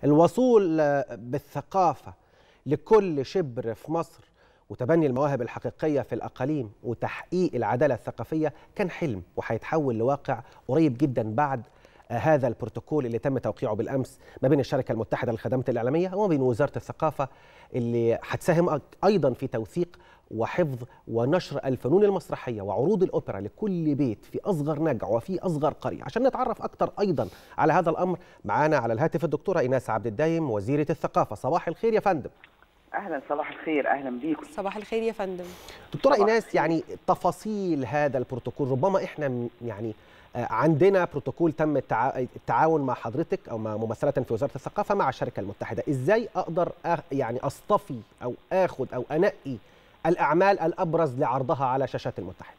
الوصول بالثقافة لكل شبر في مصر وتبني المواهب الحقيقية في الأقاليم وتحقيق العدالة الثقافية كان حلم وهيتحول لواقع قريب جدا بعد هذا البروتوكول اللي تم توقيعه بالامس ما بين الشركه المتحده للخدمات الاعلاميه وما بين وزاره الثقافه اللي هتساهم ايضا في توثيق وحفظ ونشر الفنون المسرحيه وعروض الاوبرا لكل بيت في اصغر نجع وفي اصغر قريه عشان نتعرف اكتر ايضا على هذا الامر معانا على الهاتف الدكتوره ايناس عبد الدايم وزيره الثقافه صباح الخير يا فندم اهلا صباح الخير اهلا بيكم صباح الخير يا فندم دكتوره ايناس يعني تفاصيل هذا البروتوكول ربما احنا يعني عندنا بروتوكول تم التعاون مع حضرتك او مع ممثله في وزاره الثقافه مع الشركه المتحده ازاي اقدر يعني اصطفي او اخذ او انقي الاعمال الابرز لعرضها على شاشات المتحده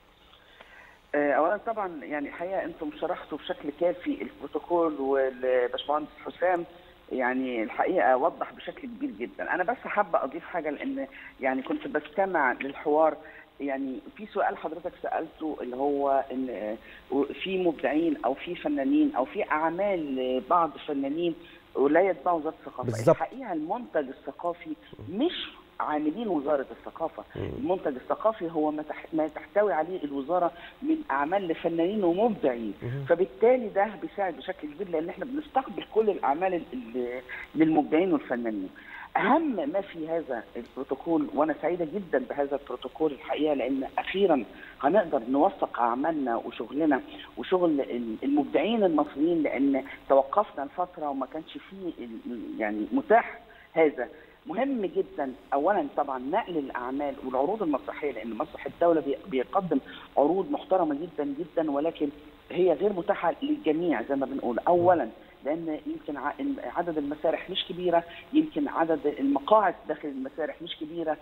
اولا طبعا يعني الحقيقه انتم شرحتوا بشكل كافي البروتوكول والباشمهندس حسام يعني الحقيقه وضح بشكل كبير جدا انا بس حابه اضيف حاجه لان يعني كنت بستمع للحوار يعني في سؤال حضرتك سالته اللي هو ان في مبدعين او في فنانين او في اعمال بعض الفنانين ولا يتبعوا وزاره الثقافه بالزبط. الحقيقه المنتج الثقافي مش عاملين وزاره الثقافه المنتج الثقافي هو ما, تح... ما تحتوي عليه الوزاره من اعمال لفنانين ومبدعين فبالتالي ده بيساعد بشكل كبير لان احنا بنستقبل كل الاعمال للمبدعين والفنانين اهم ما في هذا البروتوكول وانا سعيده جدا بهذا البروتوكول الحقيقه لان اخيرا هنقدر نوثق اعمالنا وشغلنا وشغل المبدعين المصريين لان توقفنا الفتره وما كانش فيه يعني متاح هذا مهم جدا اولا طبعا نقل الاعمال والعروض المسرحيه لان مسرح الدوله بيقدم عروض محترمه جدا جدا ولكن هي غير متاحه للجميع زي ما بنقول اولا لان يمكن عدد المسارح مش كبيره يمكن عدد المقاعد داخل المسارح مش كبيره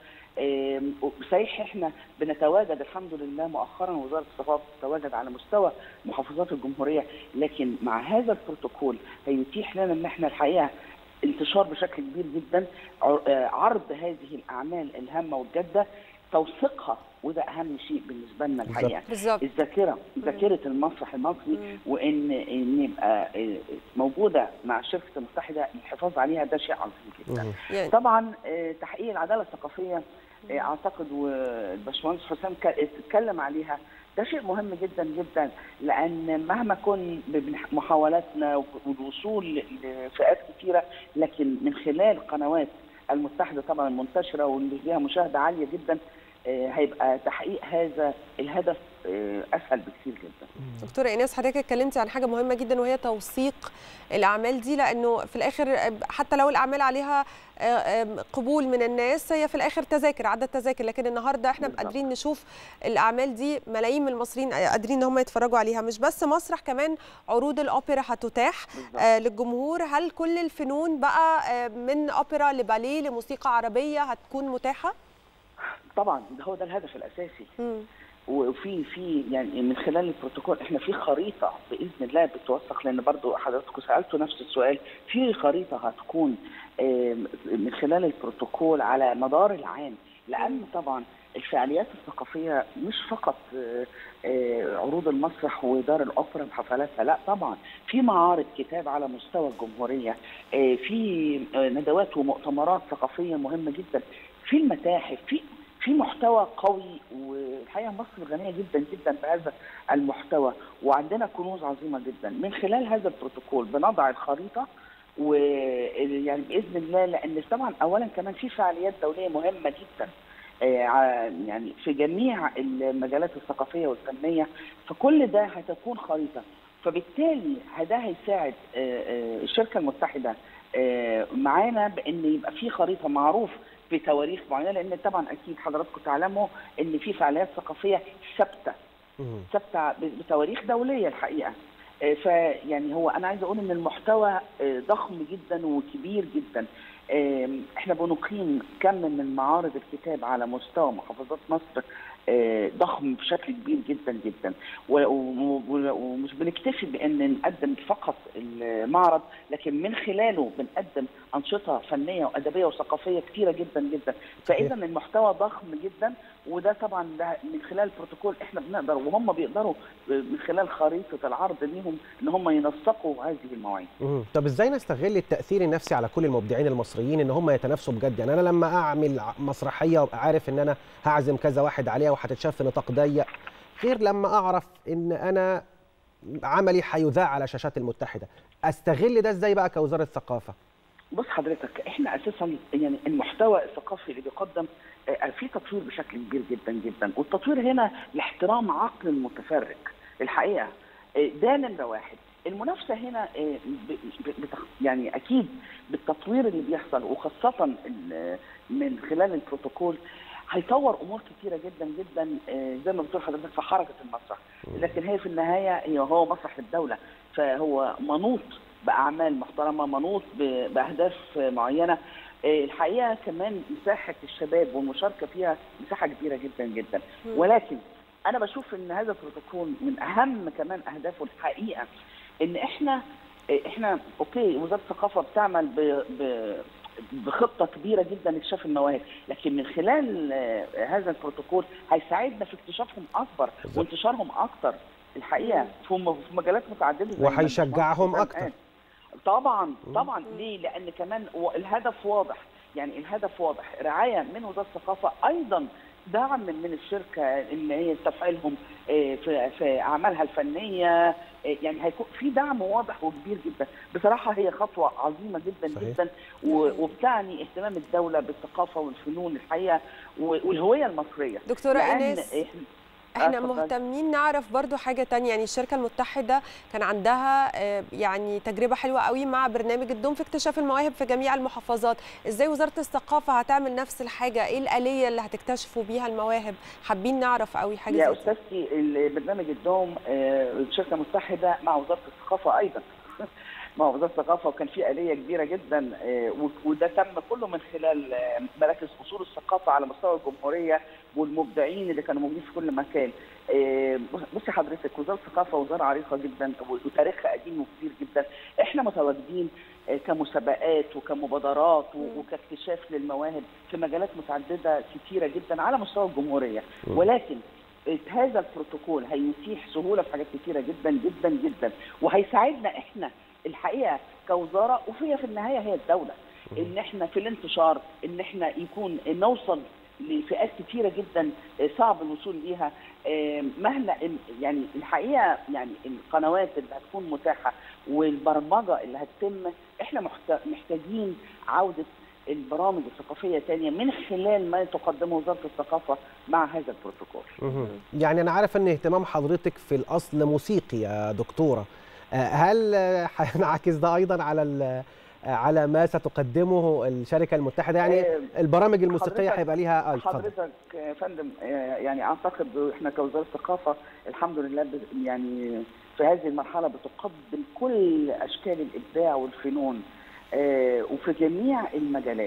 صحيح احنا بنتواجد الحمد لله مؤخرا وزاره الثقافه تتواجد على مستوى محافظات الجمهوريه لكن مع هذا البروتوكول هيتيح لنا ان احنا الحقيقه انتشار بشكل كبير جدا عرض هذه الاعمال الهامه والجاده توثيقها وده اهم شيء بالنسبه لنا الحقيقه بالظبط الذاكره ذاكره المسرح المصري وان ان يبقى موجوده مع الشركه المتحده الحفاظ عليها ده شيء عظيم جدا طبعا تحقيق العداله الثقافيه اعتقد والباشمهندس حسام اتكلم عليها ده شيء مهم جدا جدا لان مهما كن محاولاتنا والوصول لفئات كثيره لكن من خلال قنوات المتحده طبعا المنتشره واللي فيها مشاهده عاليه جدا هيبقى تحقيق هذا الهدف اسهل بكثير جدا. دكتوره ايناس حضرتك اتكلمتي عن حاجه مهمه جدا وهي توثيق الاعمال دي لانه في الاخر حتى لو الاعمال عليها قبول من الناس هي في الاخر تذاكر عدد تذاكر لكن النهارده احنا بالضبط. قادرين نشوف الاعمال دي ملايين من المصريين قادرين ان هم يتفرجوا عليها مش بس مسرح كمان عروض الاوبرا هتتاح آه للجمهور هل كل الفنون بقى آه من اوبرا لباليه لموسيقى عربيه هتكون متاحه؟ طبعا ده هو ده الهدف الاساسي م. وفي في يعني من خلال البروتوكول احنا في خريطه باذن الله بتوثق لان برضو حضراتكم سالتوا نفس السؤال في خريطه هتكون من خلال البروتوكول على مدار العام لان طبعا الفعاليات الثقافيه مش فقط عروض المسرح ودار الاوبرا بحفلاتها لا طبعا في معارض كتاب على مستوى الجمهوريه في ندوات ومؤتمرات ثقافيه مهمه جدا في المتاحف في في محتوى قوي والحقيقه مصر غنيه جدا جدا بهذا المحتوى وعندنا كنوز عظيمه جدا من خلال هذا البروتوكول بنضع الخريطه ويعني باذن الله لان طبعا اولا كمان في فعاليات دوليه مهمه جدا يعني في جميع المجالات الثقافيه والفنيه فكل ده هتكون خريطه فبالتالي ده هيساعد الشركه المتحده معانا بان يبقى في خريطه معروف بتواريخ معينه لان طبعا اكيد حضراتكم تعلموا ان في فعاليات ثقافيه ثابته ثابته بتواريخ دوليه الحقيقه فيعني هو انا عايز اقول ان المحتوى ضخم جدا وكبير جدا احنا بنقيم كم من معارض الكتاب على مستوى محافظات مصر ضخم بشكل كبير جدا جدا ومش بنكتفي بان نقدم فقط المعرض لكن من خلاله بنقدم انشطه فنيه وادبيه وثقافيه كثيره جدا جدا فاذا المحتوى ضخم جدا وده طبعا ده من خلال البروتوكول احنا بنقدر وهم بيقدروا من خلال خريطه العرض ليهم ان هم ينسقوا هذه المواعيد. طب ازاي نستغل التاثير النفسي على كل المبدعين المصريين ان هم يتنافسوا بجد يعني انا لما اعمل مسرحيه وابقى عارف ان انا هعزم كذا واحد عليها وهتتشاف في نطاق ضيق غير لما اعرف ان انا عملي هيذاع على شاشات المتحده استغل ده ازاي بقى كوزاره ثقافه بص حضرتك احنا اساسا يعني المحتوى الثقافي اللي بيقدم في تطوير بشكل كبير جدا جدا والتطوير هنا لاحترام عقل المتفرج الحقيقه ده نمره واحد المنافسه هنا يعني اكيد بالتطوير اللي بيحصل وخاصه من خلال البروتوكول هيطور امور كثيره جدا جدا زي ما بتقول حضرتك في حركه المسرح لكن هي في النهايه هي هو مسرح الدوله فهو منوط باعمال محترمه منوط باهداف معينه الحقيقه كمان مساحه الشباب والمشاركه فيها مساحه كبيره جدا جدا ولكن انا بشوف ان هذا البروتوكول من اهم كمان اهدافه الحقيقه ان احنا احنا اوكي وزاره الثقافه بتعمل ب ب بخطه كبيره جدا لاكتشاف المواهب لكن من خلال هذا البروتوكول هيساعدنا في اكتشافهم اكبر وانتشارهم اكتر الحقيقه في مجالات متعدده وهيشجعهم اكتر طبعا طبعا ليه لان كمان الهدف واضح يعني الهدف واضح رعايه من وزاره الثقافه ايضا دعم من الشركه ان هي تفعيلهم في في اعمالها الفنيه يعني هيكون في دعم واضح وكبير جدا بصراحه هي خطوه عظيمه جدا صحيح. جدا وبتعني اهتمام الدوله بالثقافه والفنون الحقيقه والهويه المصريه دكتوره ايناس احنا مهتمين نعرف برضو حاجة تانية يعني الشركة المتحدة كان عندها يعني تجربة حلوة قوي مع برنامج الدوم في اكتشاف المواهب في جميع المحافظات ازاي وزارة الثقافة هتعمل نفس الحاجة ايه الآلية اللي هتكتشفوا بيها المواهب حابين نعرف قوي حاجة يا أستاذتي برنامج الدوم الشركة المتحدة مع وزارة الثقافة أيضا مع وزاره الثقافه وكان في اليه كبيره جدا وده تم كله من خلال مراكز اصول الثقافه على مستوى الجمهوريه والمبدعين اللي كانوا موجودين في كل مكان. بصي حضرتك وزاره الثقافه وزاره عريقه جدا وتاريخها قديم وكبير جدا، احنا متواجدين كمسابقات وكمبادرات وكاكتشاف للمواهب في مجالات متعدده كثيره جدا على مستوى الجمهوريه، ولكن هذا البروتوكول هيتيح سهوله في حاجات كثيره جدا جدا جدا وهيساعدنا احنا الحقيقه كوزاره وفي في النهايه هي الدوله ان احنا في الانتشار ان احنا يكون نوصل لفئات كثيره جدا صعب الوصول ليها مهما يعني الحقيقه يعني القنوات اللي هتكون متاحه والبرمجه اللي هتتم احنا محتاجين عوده البرامج الثقافيه تانية من خلال ما تقدمه وزاره الثقافه مع هذا البروتوكول. يعني انا عارف ان اهتمام حضرتك في الاصل موسيقي يا دكتوره. هل هينعكس ده ايضا على على ما ستقدمه الشركه المتحده يعني البرامج الموسيقيه هيبقى ليها اه حضرتك يا فندم يعني اعتقد احنا كوزاره الثقافه الحمد لله يعني في هذه المرحله بتقدم كل اشكال الابداع والفنون وفي جميع المجالات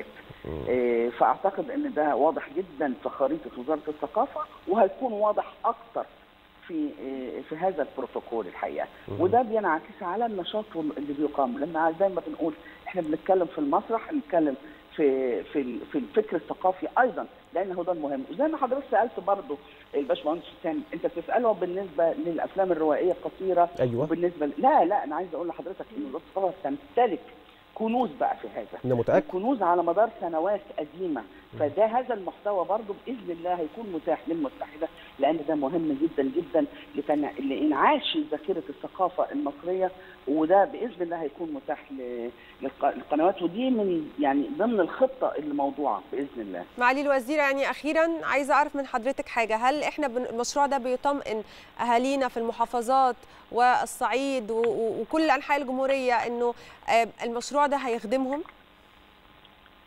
فاعتقد ان ده واضح جدا في خريطه وزاره الثقافه وهيكون واضح اكثر في في هذا البروتوكول الحقيقه وده بينعكس على النشاط اللي بيقام لان زي ما بنقول احنا بنتكلم في المسرح بنتكلم في في في الفكر الثقافي ايضا لان هو ده المهم وزي ما حضرتك سالت برضه الباشمهندس حسام انت بتساله بالنسبه للافلام الروائيه القصيره أيوة. وبالنسبه لا لا انا عايز اقول لحضرتك ان وزاره الثقافه تمتلك كنوز بقى في هذا انا متاكد كنوز على مدار سنوات قديمه فده هذا المحتوى برضه باذن الله هيكون متاح للمتحده لان ده مهم جدا جدا لتنع... لانعاش ذاكره الثقافه المصريه وده باذن الله هيكون متاح ل... للقنوات ودي من يعني ضمن الخطه اللي موضوعه باذن الله. معالي الوزيره يعني اخيرا عايزه اعرف من حضرتك حاجه هل احنا بن... المشروع ده بيطمئن اهالينا في المحافظات والصعيد و... وكل انحاء الجمهوريه انه المشروع ده هيخدمهم؟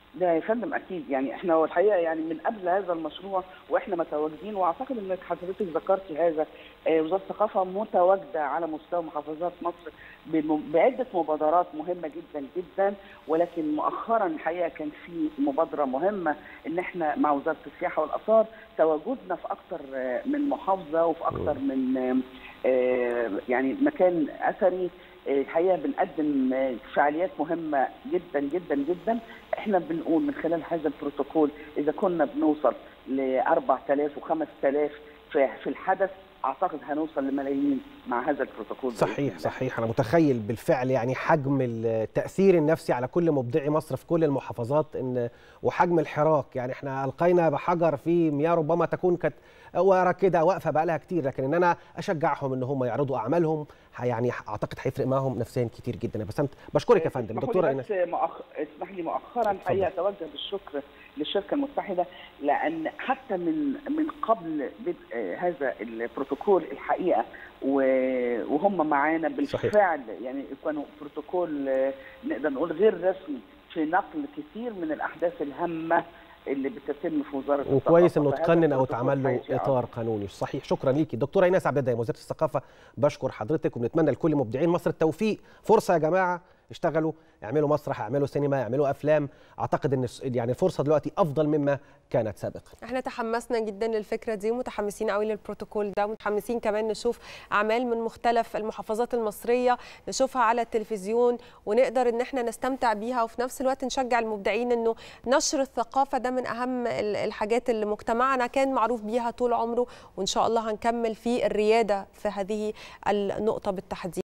ده يا فندم اكيد يعني احنا هو الحقيقه يعني من قبل هذا المشروع واحنا متواجدين واعتقد انك حضرتك ذكرتي هذا آه، وزاره الثقافه متواجده على مستوى محافظات مصر بم- بعده مبادرات مهمه جدا جدا ولكن مؤخرا الحقيقه كان في مبادره مهمه ان احنا مع وزاره السياحه والاثار تواجدنا في اكثر آه، من محافظه وفي اكثر من آه، آه، يعني مكان اثري آه، الحقيقه بنقدم آه، فعاليات مهمه جدا جدا جدا احنا بنقول من خلال هذا البروتوكول اذا كنا بنوصل ل 4000 و 5000 في في الحدث اعتقد هنوصل لملايين مع هذا البروتوكول بإذن صحيح الله. صحيح انا متخيل بالفعل يعني حجم التاثير النفسي على كل مبدعي مصر في كل المحافظات ان وحجم الحراك يعني احنا القينا بحجر في مياه ربما تكون كانت ورا كده واقفه بقى لها كتير لكن ان انا اشجعهم ان هم يعرضوا اعمالهم ح- يعني اعتقد هيفرق معاهم نفسيا كتير جدا يا بسنت بشكرك يا فندم اسمحوا دكتوره لي ايناس بس مؤخ... اسمح لي مؤخرا الحقيقه اتوجه بالشكر للشركه المتحده لان حتى من من قبل بدء هذا البروتوكول الحقيقه و- وهم معانا بالفعل يعني كانوا بروتوكول آه، نقدر نقول غير رسمي في نقل كثير من الاحداث الهامه اللي بتتم في وزاره وكويس الثقافة. انه فهذا تقنن او البروتوكول تعمل له هيساعد. اطار قانوني صحيح شكرا ليكي دكتوره ايناس عبد الدايم وزيره الثقافه بشكر حضرتك وبنتمنى لكل مبدعين مصر التوفيق فرصه يا جماعه اشتغلوا اعملوا مسرح اعملوا سينما اعملوا افلام اعتقد ان الس- يعني الفرصه دلوقتي افضل مما كانت سابقا احنا تحمسنا جدا للفكره دي ومتحمسين قوي للبروتوكول ده ومتحمسين كمان نشوف اعمال من مختلف المحافظات المصريه نشوفها على التلفزيون ونقدر ان احنا نستمتع بيها وفي نفس الوقت نشجع المبدعين انه نشر الثقافه ده من اهم ال- الحاجات اللي مجتمعنا كان معروف بيها طول عمره وان شاء الله هنكمل في الرياده في هذه النقطه بالتحديد